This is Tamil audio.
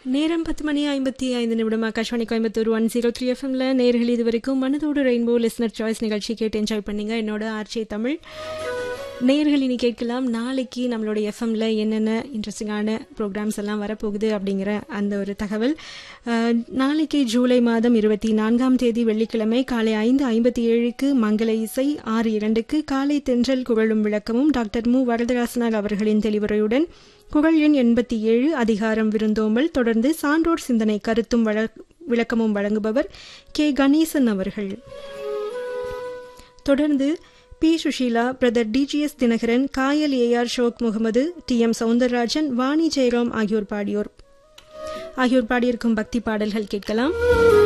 நேரம் பத்து மணி ஐம்பத்தி ஐந்து நிமிடம் Akashvani Coimbatore one zero three எஃப்எம்ல நேர்கள் இது வரைக்கும் மனதோடு ரெயின்போ லிஸ்னர் சாய்ஸ் நிகழ்ச்சி கேட்டு என்ஜாய் பண்ணீங்க என்னோட ஆர்ச்சி தமிழ் நேர்கள் இனி கேட்கலாம் நாளைக்கு நம்மளோட எஃப்எம்ல என்னென்ன இன்ட்ரெஸ்டிங்கான ப்ரோக்ராம்ஸ் எல்லாம் வரப்போகுது அப்படிங்கிற அந்த ஒரு தகவல் அஹ், நாளைக்கு ஜூலை மாதம் இருபத்தி நான்காம் தேதி வெள்ளிக்கிழமை காலை ஐந்து ஐம்பத்தி ஏழுக்கு மங்கள இசை ஆறு இரண்டுக்கு காலை தென்றல் குழலும் விளக்கமும் டாக்டர் மு வரதராசனார் அவர்களின் தெளிவுரையுடன் குரல் எண் எண்பத்தி ஏழு அதிகாரம் விருந்தோம்பல் தொடர்ந்து சான்றோர் சிந்தனை கருத்தும் வழ- விளக்கமும் வழங்குபவர் கே கணேசன் அவர்கள் தொடர்ந்து P Sushila brother DGS Dhinakaran Kayal AR Sheik Muhammad T M Soundararajan Vani Jayaram ஆகியோர் பாடியோர் ஆகியோர் பாடியிருக்கும் பக்தி பாடல்கள் கேட்கலாம்